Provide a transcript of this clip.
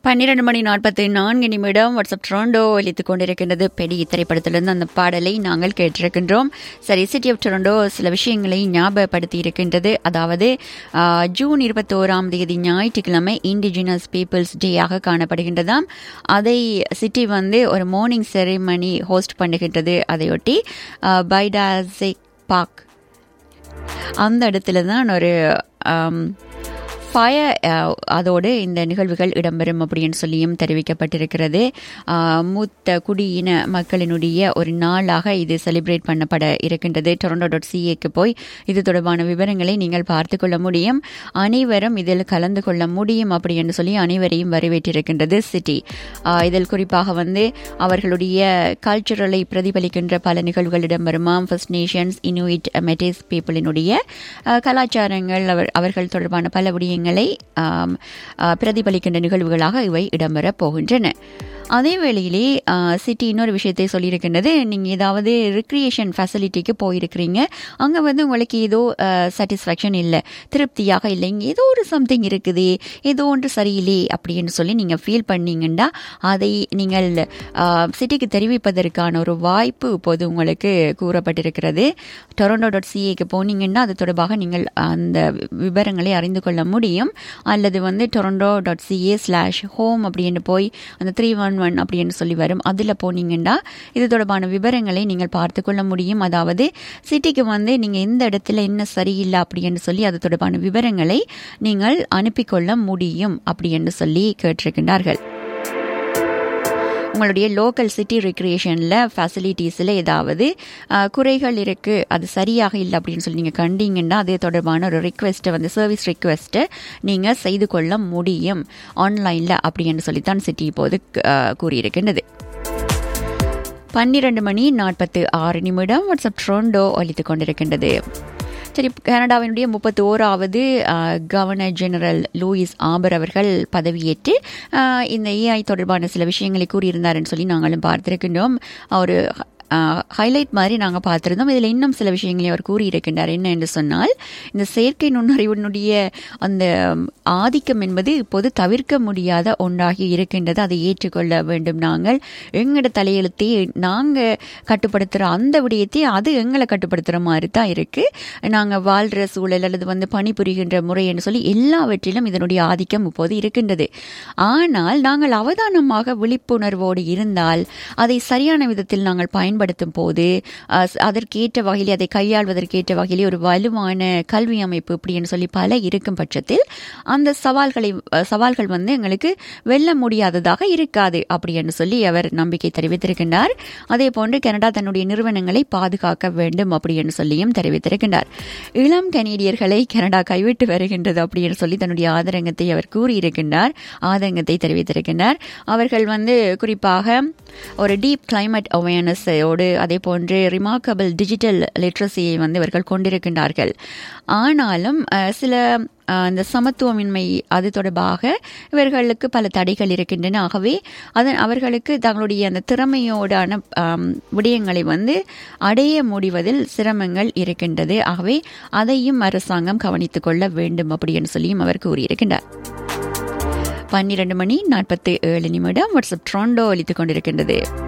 பன்னிரண்டு மணி நாற்பத்தி நான்கு நிமிடம் வாட்ஸ்அப் டொரண்டோ ஒலித்துக் கொண்டிருக்கின்றது பெடி திரைப்படத்திலிருந்து அந்த பாடலை நாங்கள் கேட்டிருக்கின்றோம் சரி சிட்டி ஆஃப் டொரண்டோ சில விஷயங்களை ஞாபகப்படுத்தி இருக்கின்றது அதாவது ஆ, ஜூன் இருபத்தோராம் தேதி ஞாயிற்றுக்கிழமை இண்டிஜினஸ் பீப்புள்ஸ் டேயாக காணப்படுகின்றதாம் அதை சிட்டி வந்து ஒரு மார்னிங் செரிமனி ஹோஸ்ட் பண்ணுகின்றது அதையொட்டி பைடாசிக் பார்க் அந்த இடத்துல தான் ஒரு ஃபயர் அதோடு இந்த நிகழ்வுகள் இடம்பெறும் அப்படின்னு சொல்லியும் தெரிவிக்கப்பட்டிருக்கிறது ஆஹ், மூத்த குடியின மக்களினுடைய ஒரு நாளாக இது செலிப்ரேட் பண்ணப்பட இருக்கின்றது டொரண்டோ டாட் சிஏக்கு போய் இது தொடர்பான விவரங்களை நீங்கள் பார்த்து கொள்ள முடியும் அனைவரும் இதில் கலந்து கொள்ள முடியும் அப்படின்னு சொல்லி அனைவரையும் வரவேற்றிருக்கின்றது சிட்டி இதில் குறிப்பாக வந்து அவர்களுடைய கல்ச்சுரலை பிரதிபலிக்கின்ற பல நிகழ்வுகள் இடம்பெறுமாம் ஃபர்ஸ்ட் நேஷன்ஸ் இனுயிட் மெட்டிஸ் பீப்புளினுடைய அஹ், கலாச்சாரங்கள் அவர் அவர்கள் தொடர்பான பல விடயங்களை ஆம், அஹ், பிரதிபலிக்கின்ற நிகழ்வுகளாக இவை இடம்பெறப் போகின்றன அதே வேளையிலே சிட்டி இன்னொரு விஷயத்தை சொல்லியிருக்கின்றது நீங்கள் ஏதாவது ரிக்ரியேஷன் ஃபெசிலிட்டிக்கு போயிருக்கிறீங்க அங்கே வந்து உங்களுக்கு ஏதோ சாட்டிஸ்ஃபேக்ஷன் இல்லை திருப்தியாக இல்லை இங்கே ஏதோ ஒரு சம்திங் இருக்குது ஏதோ ஒன்று சரியில்லை அப்படின்னு சொல்லி நீங்கள் ஃபீல் பண்ணீங்கன்னா அதை நீங்கள் சிட்டிக்கு தெரிவிப்பதற்கான ஒரு வாய்ப்பு இப்போது உங்களுக்கு கூறப்பட்டிருக்கிறது டொரண்டோ டாட் சிஏக்கு போனீங்கன்னா அது தொடர்பாக நீங்கள் அந்த விவரங்களை அறிந்து கொள்ள முடியும் அல்லது வந்து Toronto dot CA slash home அப்படின்னு போய் அந்த த்ரீ ஒன் ஒன் அப்படின்னு சொல்லி வரும் அதில் போனீங்கன்னா இது தொடர்பான விவரங்களை நீங்கள் பார்த்து கொள்ள முடியும் அதாவது சிட்டிக்கு வந்து நீங்கள் எந்த இடத்துல என்ன சரியில்லை அப்படின்னு சொல்லி அது தொடர்பான விவரங்களை நீங்கள் அனுப்பிக்கொள்ள முடியும் அப்படின்னு சொல்லி கேட்டிருக்கின்றார்கள் உங்களுடைய லோக்கல் சிட்டி ரெக்ரியேஷனில் ஃபெசிலிட்டிஸில் ஏதாவது அஹ், குறைகள் இருக்குது அது சரியாக இல்லை அப்படின்னு சொல்லி நீங்கள் கண்டீங்கன்னா அது தொடர்பான ஒரு ரிக்வெஸ்ட்டை வந்து சர்வீஸ் ரிக்வெஸ்ட்டை நீங்கள் செய்து கொள்ள முடியும் ஆன்லைனில் அப்படின்னு சொல்லித்தான் சிட்டி இப்போது அஹ், கூறியிருக்கின்றது பன்னிரண்டு மணி நாற்பத்து ஆறு நிமிடம் வாட்ஸ்அப் ட்ரோண்டோ ஒலித்துக் கொண்டிருக்கின்றது சரி கனடாவினுடைய முப்பத்தி ஓராவது கவர்னர் ஜெனரல் லூயிஸ் ஆபர் அவர்கள் பதவியேற்று ஆஹ், இந்த ஏஐ தொடர்பான சில விஷயங்களை கூறியிருந்தாருன்னு சொல்லி நாங்களும் பார்த்திருக்கின்றோம் ஒரு ஹைலைட் மாதிரி நாங்கள் பார்த்துருந்தோம் இதில் இன்னும் சில விஷயங்களை அவர் கூறியிருக்கின்றார் என்ன என்று சொன்னால் இந்த செயற்கை நுண்ணறிவினுடைய அந்த ஆதிக்கம் என்பது இப்போது தவிர்க்க முடியாத ஒன்றாகி இருக்கின்றது அதை ஏற்றுக்கொள்ள வேண்டும் நாங்கள் எங்களோட தலையெழுத்தை நாங்கள் கட்டுப்படுத்துகிற அந்த விடயத்தை அது எங்களை கட்டுப்படுத்துகிற மாதிரி தான் இருக்குது நாங்கள் வாழ்கிற சூழல் அல்லது வந்து பணிபுரிகின்ற முறை என்று சொல்லி எல்லாவற்றிலும் இதனுடைய ஆதிக்கம் இப்போது இருக்கின்றது ஆனால் நாங்கள் அவதானமாக விழிப்புணர்வோடு இருந்தால் அதை சரியான விதத்தில் நாங்கள் பயன்படுத்தும் போது அஹ், அதற்கேற்ற வகையில் அதை கையாள்வதற்கேற்ற வகையிலே ஒரு வலுவான கல்வி அமைப்பு இப்படின்னு சொல்லி பல இருக்கும் பட்சத்தில் அந்த சவால்களை அஹ், சவால்கள் வந்து எங்களுக்கு வெல்ல முடியாததாக இருக்காது அப்படின்னு சொல்லி அவர் நம்பிக்கை தெரிவித்திருக்கின்றார் அதே போன்று கனடா தன்னுடைய நிறுவனங்களை பாதுகாக்க வேண்டும் அப்படின்னு சொல்லியும் தெரிவித்திருக்கின்றார் இளம் கனேடியர்களை கனடா கைவிட்டு வருகின்றது அப்படின்னு சொல்லி தன்னுடைய ஆதரங்கத்தை அவர் கூறியிருக்கின்றார் ஆதங்கத்தை தெரிவித்திருக்கின்றார் அவர்கள் வந்து குறிப்பாக ஒரு டீப் கிளைமேட் அவேர்னஸோடு அதே போன்று ரிமார்க்கபிள் டிஜிட்டல் லிட்ரஸியை வந்து இவர்கள் கொண்டிருக்கின்றார்கள் ஆனாலும் அஹ், சில அஹ், இந்த சமத்துவமின்மை அது தொடர்பாக இவர்களுக்கு பல தடைகள் இருக்கின்றன ஆகவே அதன் அவர்களுக்கு தங்களுடைய அந்த திறமையோடான ஆம், விடயங்களை வந்து அடைய முடிவதில் சிரமங்கள் இருக்கின்றது ஆகவே அதையும் அரசாங்கம் கவனித்துக் கொள்ள வேண்டும் அப்படின்னு சொல்லியும் அவர் கூறியிருக்கின்றார் பன்னிரண்டு மணி நாற்பத்தி ஏழு நிமிடம் வாட்ஸ்அப் ட்ரோண்டோ ஒலித்துக் கொண்டிருக்கின்றது